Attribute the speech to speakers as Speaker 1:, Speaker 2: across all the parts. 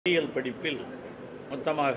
Speaker 1: பொறியியல் படிப்பில் மொத்தமாக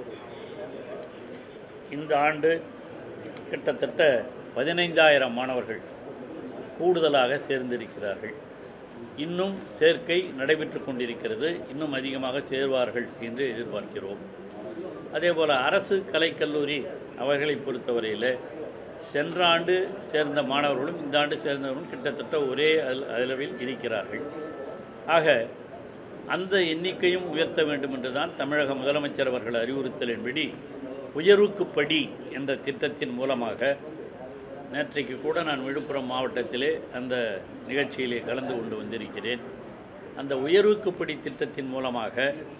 Speaker 1: இந்த ஆண்டு கிட்டத்தட்ட பதினைந்தாயிரம் மாணவர்கள் கூடுதலாக சேர்ந்திருக்கிறார்கள் இன்னும் சேர்க்கை நடைபெற்று கொண்டிருக்கிறது இன்னும் அதிகமாக சேர்வார்கள் என்று எதிர்பார்க்கிறோம் அதேபோல் அரசு கலைக்கல்லூரி அவர்களை பொறுத்தவரையில் சென்ற ஆண்டு சேர்ந்த மாணவர்களும் இந்த ஆண்டு சேர்ந்தவர்களும் கிட்டத்தட்ட ஒரே அள- அளவில் இருக்கிறார்கள் ஆக அந்த எண்ணிக்கையும் உயர்த்த வேண்டும் என்று தான் தமிழக முதலமைச்சர் அவர்கள் அறிவுறுத்தலின்படி உயர்வுக்குப்படி என்ற திட்டத்தின் மூலமாக நேற்றைக்கு கூட நான் விழுப்புரம் மாவட்டத்திலே அந்த நிகழ்ச்சியிலே கலந்து கொண்டு வந்திருக்கிறேன் அந்த உயர்வுக்குப்படி திட்டத்தின் மூலமாக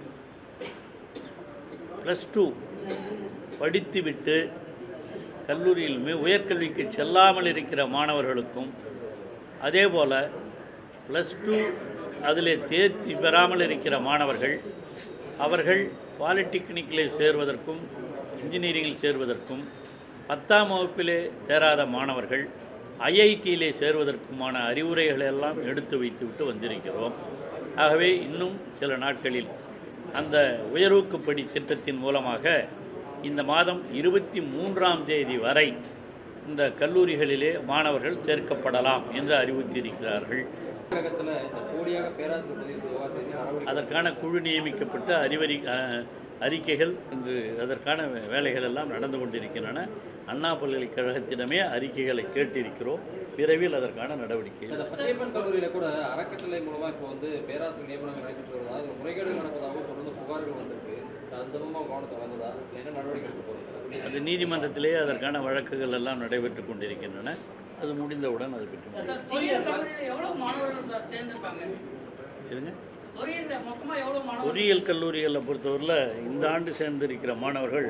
Speaker 1: ப்ளஸ் டூ படித்துவிட்டு கல்லூரியில் மி- உயர்கல்விக்கு செல்லாமல் இருக்கிற மாணவர்களுக்கும் அதேபோல் ப்ளஸ் டூ அதில் தேர்ச்சி பெறாமல் இருக்கிற மாணவர்கள் அவர்கள் பாலிடெக்னிக்கில் சேர்வதற்கும் இன்ஜினியரிங்கில் சேர்வதற்கும் பத்தாம் வகுப்பிலே தேராத மாணவர்கள் ஐஐடியிலே சேர்வதற்குமான அறிவுரைகளை எல்லாம் எடுத்து வைத்துவிட்டு வந்திருக்கிறோம் ஆகவே இன்னும் சில நாட்களில் அந்த உயர்வுக்குப்படி திட்டத்தின் மூலமாக இந்த மாதம் இருபத்தி மூன்றாம் தேதி வரை இந்த கல்லூரிகளிலே மாணவர்கள் சேர்க்கப்படலாம் என்று அறிவித்திருக்கிறார்கள்
Speaker 2: தமிழகத்தில் இந்த போலியாக பேராசிரியர் பதிவு செய்வார் மீது நடவடிக்கை
Speaker 1: அதற்கான குழு நியமிக்கப்பட்டு அறிவறி அஹ், அறிக்கைகள் இன்று அதற்கான வே- வேலைகள் எல்லாம் நடந்து கொண்டிருக்கின்றன அண்ணா பல்கலைக்கழகத்திடமே அறிக்கைகளை கேட்டிருக்கிறோம் விரைவில் அதற்கான நடவடிக்கை
Speaker 2: இந்த பச்சையப்பன் கல்லூரியில கூட அறக்கட்டளை மூலமா இப்போ வந்து பேராசிரியர் நியமனங்கள் நடைபெற்று வருவதா இதுல முறைகேடுகள் நடப்பதாகவும் தொடர்ந்து புகார்கள் வந்திருக்கு அது சம்பந்தமாக கவனத்தை வந்ததா இதுல என்ன நடவடிக்கை எடுக்க போறீங்க
Speaker 1: அது நீதிமன்றத்திலே அதற்கான வழக்குகள் எல்லாம் நடைபெற்று கொண்டிருக்கின்றன அது முடிந்தவுடன் அது பற்றி
Speaker 3: சார் பொறியியல் கல்லூரியில் எவ்வளவு மாணவர்கள் சார் சேர்ந்திருக்காங்க
Speaker 1: இதுங்க
Speaker 3: பொறியியல்ல மொத்தமா எவ்வளவு மாணவர்கள்
Speaker 1: பொறியியல் கல்லூரிகளை பொறுத்தவரையில் இந்த ஆண்டு சேர்ந்திருக்கிற மாணவர்கள்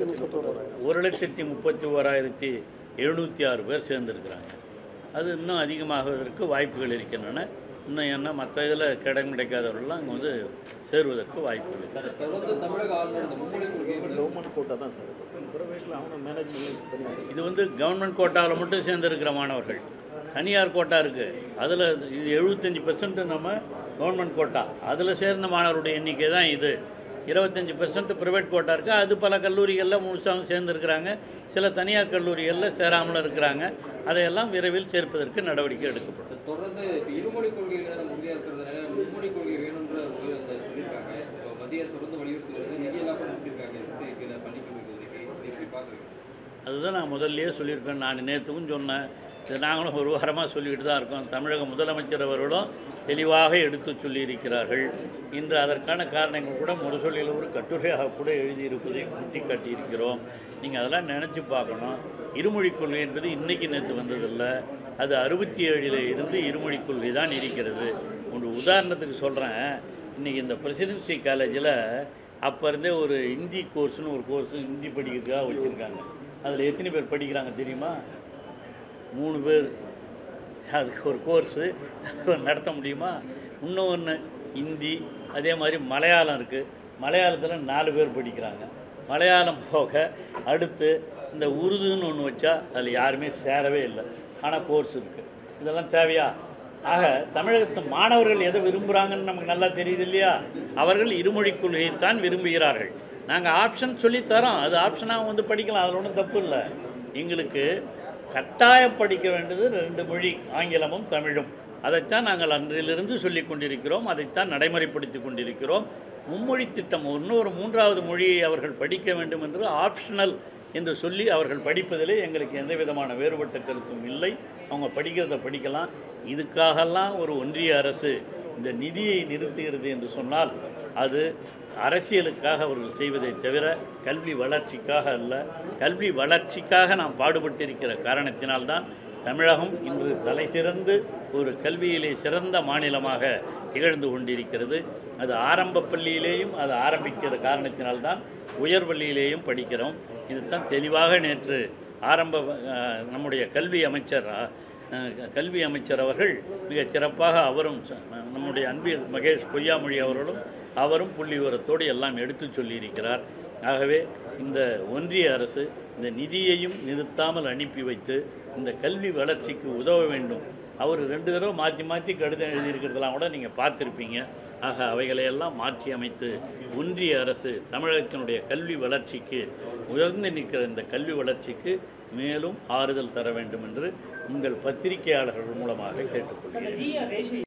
Speaker 1: ஒரு லட்சத்தி முப்பத்தி ஓராயிரத்தி எழுநூற்றி ஆறு பேர் சேர்ந்திருக்கிறாங்க அது இன்னும் அதிகமாகுவதற்கு வாய்ப்புகள் இருக்கின்றன இன்னும் என்ன மற்ற இதில் கிடம் கிடைக்காதவர்கள்லாம் அங்கே வந்து சேருவதற்கு வாய்ப்புகள் இருக்கு.
Speaker 2: சார் தொடர்ந்து தமிழக ஆளுநர் இந்த மும்மொழி கொள்கையை வந்து
Speaker 4: கவர்மெண்ட் கோட்டா தான் சார் ப்ரைவேட்டில் அவங்க மேனேஜ்மெண்ட்
Speaker 1: இது வந்து கவர்மெண்ட் கோட்டாவில் மட்டும் சேர்ந்திருக்கிற மாணவர்கள் தனியார் கோட்டா இருக்குது அதில் இது எழுபத்தஞ்சி பெர்சன்ட் நம்ம கவர்மெண்ட் கோட்டா அதில் சேர்ந்த மாணவருடைய எண்ணிக்கை தான் இது இருபத்தஞ்சி பெர்சன்ட் ப்ரைவேட் கோட்டா இருக்குது அது பல கல்லூரிகளில் முழுசாகவும் சேர்ந்துருக்கிறாங்க சில தனியார் கல்லூரிகளில் சேராமலும் இருக்கிறாங்க அதையெல்லாம் விரைவில் சேர்ப்பதற்கு நடவடிக்கை எடுக்கப்படும்
Speaker 2: சார், தொடர்ந்து இப்போ இருமொழி கொள்கையில் நம்ம உறுதியாக இருக்கிறதுனால மும்மொழி கொள்கை வேணுன்ற ஒரு அந்த சொல்லியிருக்காங்க இப்போ மத்திய அரசு தொடர்ந்து வலியுறுத்தி வருது நிதியெல்லாம் கூட கொடுத்துருக்காங்க எஸ்எஸ்ஐக்கில் பள்ளி கல்வித்துறைக்கு இதை எப்படி பார்க்குறீங்க
Speaker 1: அதுதான் நான் முதல்லயே சொல்லியிருக்கேன் நான் நேற்றுக்கும் சொன்னேன் இது நாங்களும் ஒரு வாரமாக சொல்லிக்கிட்டு தான் இருக்கோம் தமிழக முதலமைச்சர் அவர்களும் தெளிவாக எடுத்து சொல்லியிருக்கிறார்கள் இன்று அதற்கான காரணங்கள் கூட முரசொலியில் ஒரு கட்டுரையாக கூட எழுதியிருப்பதை சுட்டி காட்டியிருக்கிறோம் நீங்கள் அதெல்லாம் நினச்சி பார்க்கணும் இருமொழிக் கொள்கை என்பது இன்றைக்கி நேற்று வந்ததில்ல அது அறுபத்தி ஏழில் இருந்து இருமொழிக் கொள்கை தான் இருக்கிறது ஒரு உதாரணத்துக்கு சொல்கிறேன் இன்றைக்கி இந்த பிரசிடென்சி காலேஜில் அப்போ இருந்தே ஒரு ஹிந்தி கோர்ஸ்னு ஒரு கோர்ஸ் ஹிந்தி படிக்கிறதுக்காக வச்சுருக்காங்க அதில் எத்தனை பேர் படிக்கிறாங்க தெரியுமா மூணு பேர் அதுக்கு ஒரு கோர்ஸு நடத்த முடியுமா இன்னொன்று ஹிந்தி அதே மாதிரி மலையாளம் இருக்குது மலையாளத்தில் நாலு பேர் படிக்கிறாங்க மலையாளம் போக அடுத்து இந்த உருதுன்னு ஒன்று வச்சா அதில் யாருமே சேரவே இல்லை ஆனால் கோர்ஸ் இருக்குது இதெல்லாம் தேவையா ஆக தமிழகத்து மாணவர்கள் எதை விரும்புகிறாங்கன்னு நமக்கு நல்லா தெரியுது இல்லையா அவர்கள் இருமொழிக் கொள்கையைத்தான் விரும்புகிறார்கள் நாங்கள் ஆப்ஷன் சொல்லித் தரோம் அது ஆப்ஷனாக வந்து படிக்கலாம் அதில் ஒன்றும் தப்பு இல்லை எங்களுக்கு கட்டாயம் படிக்க வேண்டியது ரெண்டு மொழி ஆங்கிலமும் தமிழும் அதைத்தான் நாங்கள் அன்றிலிருந்து சொல்லிக் கொண்டிருக்கிறோம் அதைத்தான் நடைமுறைப்படுத்தி கொண்டிருக்கிறோம் மும்மொழி திட்டம் இன்னொரு மூன்றாவது மொழியை அவர்கள் படிக்க வேண்டும் என்று ஆப்ஷனல் என்று சொல்லி அவர்கள் படிப்பதிலே எங்களுக்கு எந்த விதமான வேறுபட்ட கருத்தும் இல்லை அவங்க படிக்கிறத படிக்கலாம் இதுக்காகலாம் ஒரு ஒன்றிய அரசு இந்த நிதியை நிறுத்துகிறது என்று சொன்னால் அது அரசியலுக்காக அவர்கள் செய்வதை தவிர கல்வி வளர்ச்சிக்காக அல்ல கல்வி வளர்ச்சிக்காக நாம் பாடுபட்டிருக்கிற காரணத்தினால்தான் தமிழகம் இன்று தலை சிறந்து ஒரு கல்வியிலே சிறந்த மாநிலமாக திகழ்ந்து கொண்டிருக்கிறது அது ஆரம்ப பள்ளியிலேயும் அது ஆரம்பிக்கிற காரணத்தினால்தான் உயர் பள்ளியிலேயும் படிக்கிறோம் இதுதான் தெளிவாக நேற்று ஆரம்ப அஹ், நம்முடைய கல்வி அமைச்சர் அஹ், கல்வி அமைச்சர் அவர்கள் மிகச் சிறப்பாக அவரும் ச- நம்முடைய அன்பில் மகேஷ் பொய்யாமொழி அவர்களும் அவரும் புள்ளி விவரத்தோடு எல்லாம் எடுத்து சொல்லியிருக்கிறார் ஆகவே இந்த ஒன்றிய அரசு இந்த நிதியையும் நிறுத்தாமல் அனுப்பி வைத்து இந்த கல்வி வளர்ச்சிக்கு உதவ வேண்டும் அவர் ரெண்டு தடவை மாற்றி மாற்றி கடிதம் எழுதியிருக்கிறதெல்லாம் கூட நீங்கள் பார்த்துருப்பீங்க ஆக அவைகளையெல்லாம் மாற்றி அமைத்து ஒன்றிய அரசு தமிழகத்தினுடைய கல்வி வளர்ச்சிக்கு உயர்ந்து நிற்கிற இந்த கல்வி வளர்ச்சிக்கு மேலும் ஆறுதல் தர வேண்டும் என்று உங்கள் பத்திரிகையாளர்கள் மூலமாக கேட்டுக்கொள்கிறேன்
Speaker 5: ஜிஆர் ரேஷ்மி